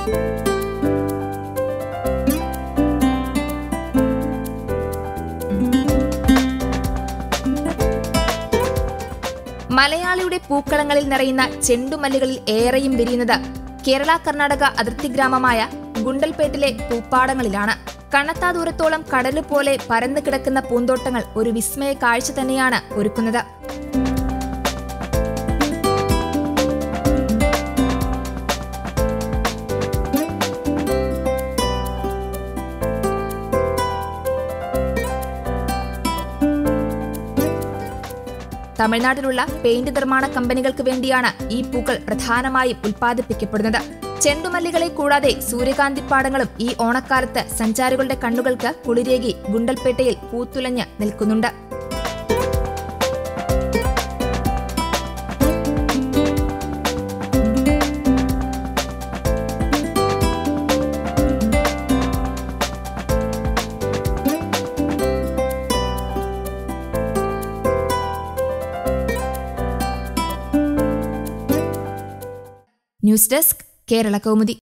മലയാളിയുടെ പൂക്കളങ്ങളിൽ നിറയുന്ന ചെണ്ടുമല്ലികളിൽ ഏറെയും വിരിയുന്നത് കേരള കർണാടക അതിർത്തി ഗ്രാമമായ ഗുണ്ടൽപേട്ടിലെ പൂപ്പാടങ്ങളിലാണ് കണ്ണത്താ ദൂരത്തോളം കടല് പോലെ പരന്നു കിടക്കുന്ന പൂന്തോട്ടങ്ങൾ ഒരു വിസ്മയ കാഴ്ച തന്നെയാണ് ഒരുക്കുന്നത് തമിഴ്നാട്ടിലുള്ള പെയിന്റ് നിർമ്മാണ കമ്പനികൾക്ക് വേണ്ടിയാണ് ഈ പൂക്കൾ പ്രധാനമായും ഉൽപ്പാദിപ്പിക്കപ്പെടുന്നത് ചെണ്ടുമല്ലികളെ കൂടാതെ സൂര്യകാന്തിപ്പാടങ്ങളും ഈ ഓണക്കാലത്ത് സഞ്ചാരികളുടെ കണ്ണുകൾക്ക് കുളിരേകി ഗുണ്ടൽപേട്ടയിൽ പൂത്തുലഞ്ഞ് നിൽക്കുന്നുണ്ട് ന്യൂസ് ഡെസ്ക് കേരള കൗമുദി